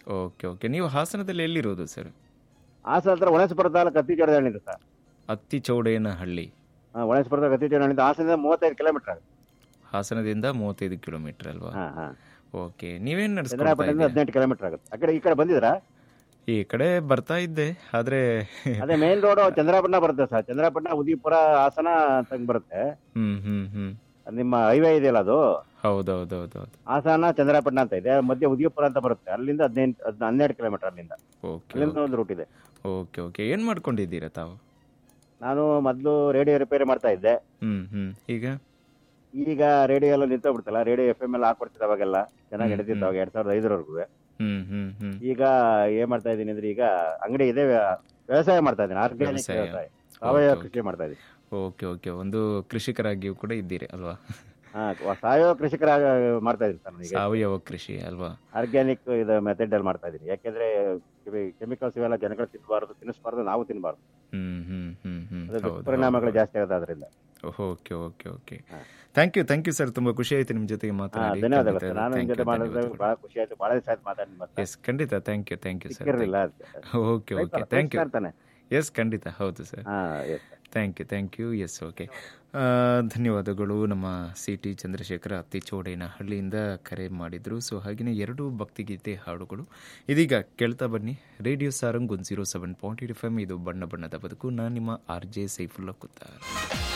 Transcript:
Okay okay ನೀವು ಹಾಸನದಲ್ಲಿ ಎಲ್ಲಿರೋದು ಸರ್ ಹಾಸನ ಹತ್ರ ಒಣಸ್ಪುರ ತಾಲೂಕು ಅತ್ತಿಚೋಡಹಳ್ಳಿಯಿಂದ ಸರ್ ಅತ್ತಿ ಚೌಡೇನಹಳ್ಳಿ ಹಾ, ಒಣಸ್ಪುರ ತಾಲೂಕು ಅತ್ತಿಚೋಡಹಳ್ಳಿಯಿಂದ ಹಾಸನದಿಂದ ಮೂವತ್ತೈದು ಕಿಲೋಮೀಟರ್ ಆಗುತ್ತೆ ಹಾಸನದಿಂದ ಮೂವತ್ತೈದು ಕಿಲೋಮೀಟರ್ ಅಲ್ವಾ ಹಾ ಹಾ ಓಕೆ ನೀವೇನ್ ನಡೆಸ್ಕೊಳ್ತಾ ಚಂದ್ರಾಪಟ್ಟಣದಿಂದ ಇದ್ದೀರಾ ಹದಿನೆಂಟು ಕಿಲೋಮೀಟರ್ ಆಗುತ್ತೆ ಆ ಕಡೆ ಈ ಕಡೆ ಬಂದಿದ್ರಾ ಈ ಕಡೆ ಬರ್ತಾ ಇದ್ದೆ ಆದ್ರೆ ಅದೇ ಮೇನ್ ರೋಡ್ ಚಂದ್ರಾಪಟ್ಟಣ ಬರುತ್ತೆ ಸರ್ ಚಂದ್ರಾಪಟ್ಟಣ ಉದಯಪುರ ಹಾಸನ ಅಂತ ಬರುತ್ತೆ ಹ್ಮ್ ಹ್ಮ್ ಹ್ಮ್ ಅದು ನಿಮ್ಮ ಹೈವೇ ಇದೆಯಲ್ಲ ಅದು ಹೌದೌದೌದೌದು ಹಾಸನ ಚಂದ್ರಾಪಟ್ಟಣ ಅಂತ ಇದೆ ಮಧ್ಯೆ ಉದಯಪುರ ಅಂತ ಬರುತ್ತೆ ಅಲ್ಲಿಂದ ಹದಿನೆಂಟು ಹದ್- ಹನ್ನೆರಡು ಕಿಲೋಮೀಟರ್ ಅಲ್ಲಿಂದ ಓಕೆ ಅಲ್ಲಿಂದ ಒಂದು ರೂಟ್ ಇದೆ ಓಕೆ ಓಕೆ ಏನ್ ಮಾಡ್ಕೊಂಡಿದ್ದೀರಾ ತಾವು ನಾನು ಮೊದಲು ರೇಡಿಯೋ ರಿಪೇರಿ ಮಾಡ್ತಾ ಇದ್ದೆ ಹ್ಮ್ ಹ್ಮ್ ಈಗ ಈಗ ರೇಡಿಯೋ ಎಲ್ಲ ನಿಂತೋಗ್ಬಿಡ್ತಲ್ಲ ರೇಡಿಯೋ ಎಫ್ ಎಂ ಎಲ್ಲ ಹಾಕೊಡ್ತಿದ್ದ ಅವಾಗೆಲ್ಲ ಚೆನ್ನಾಗಿ ಹ್ಮ್, ನಡೀತಿತ್ತು ಅವಾಗ ಎರಡ್ ಸಾವಿರದ ಐದರವರೆಗೂ ಹ್ಮ್ ಹ್ಮ್ ಹ್ಮ್ ಈಗ ಏನ್ ಮಾಡ್ತಾ ಇದ್ದೀನಿ ಅಂದ್ರೆ ಈಗ ಅಂಗಡಿ ಇದೆ ವ್ಯ- ವ್ಯವಸಾಯ ಮಾಡ್ತಾ ಇದ್ದೀನಿ ಆರ್ಗ್ಯಾನಿಕ್ ವ್ಯವಸಾಯ. ವ್ಯವಸಾಯ ಸಾವಯವ ಓಕೆ, ಕೃಷಿ ಮಾಡ್ತಾ ಇದ್ದೀನಿ ಓಕೆ ಓಕೆ ಒಂದು ಕೃಷಿಕರಾಗಿಯೂ ಕೂಡ ಇದ್ದೀರಿ ಅಲ್ವಾ ಹಾ ಸಾವಯವ ಕೃಷಿಕರ ಮಾಡ್ತಾ ಇದ್ದೀನಿ ಸರ್ ಈಗ ಸಾವಯವ ಕೃಷಿ ಅಲ್ವಾ ಆರ್ಗ್ಯಾನಿಕ್ ಇದು ಮೆಥಡ್ ಅಲ್ಲಿ ಮಾಡ್ತಾ ಇದ್ದೀನಿ ಯಾಕೆಂದ್ರೆ ಕೆಮಿಕಲ್ಸ್ ಇವೆಲ್ಲ ಜನಗಳು ತಿನ್ನಬಾರ್ದು ತಿನ್ನಿಸಬಾರ್ದು ನಾವು ತಿನ್ನಬಾರ್ದು ಹ್ಮ್ ಹ್ಮ್ ಹ್ಮ್ ಹ್ಮ್ ಅದ್ರ ಹೌದು, ದುಷ್ಪರಿಣಾಮಗಳು ಹೌದು. ಜಾಸ್ತಿ ಆಗುತ್ತೆ ಅದರಿಂದ ಓಕೆ ಓಕೆ ಓಕೆ ಹಾ. Thank you thank you sir ತುಂಬಾ ಖುಷಿ ಆಯ್ತು ನಿಮ್ ಜೊತೆಗೆ ಹಾ ಮಾತಾಡಿ ಧನ್ಯವಾದಗಳು ಸರ್ ನಾನು ನಿಮ್ ಜೊತೆ ಮಾಡಿದ್ರೆ ಬಹಳ ಖುಷಿ ಆಯ್ತು ಬಹಳ ದಿವಸ ಆಯ್ತು ಮಾತಾಡಿ ಮತ್ತೆ ಎಸ್ ಖಂಡಿತ thank you thank you sir ಸಿಕ್ಕಿರ್ಲಿಲ್ಲ ಓಕೆ ಓಕೆ ಥ್ಯಾಂಕ್ ಯು ತಾನೆ ಎಸ್ ಖಂಡಿತ ಹೌದು ಸರ್ ಹಾ yes thank you thank you yes okay ಧನ್ಯವಾದಗಳು ನಮ್ಮ ಸಿ ಟಿ ಚಂದ್ರಶೇಖರ ಅತ್ತಿಚೋಡೇನ ಹಳ್ಳಿಯಿಂದ ಕರೆ ಮಾಡಿದ್ರು ಸೊ ಹಾಗೆಯೇ ಎರಡು ಭಕ್ತಿಗೀತೆ ಹಾಡುಗಳು ಇದೀಗ ಕೇಳ್ತಾ ಬನ್ನಿ ರೇಡಿಯೋ ಸಾರಂಗ್ ಒಂದು zero seven point eight F M ಇದು ಬಣ್ಣ ಬಣ್ಣದ ಬದುಕು ನಾನು ನಿಮ್ಮ ಆರ್ ಜೆ ಸೈಫುಲ್ಲಾ ಕುತ್ತಾರ್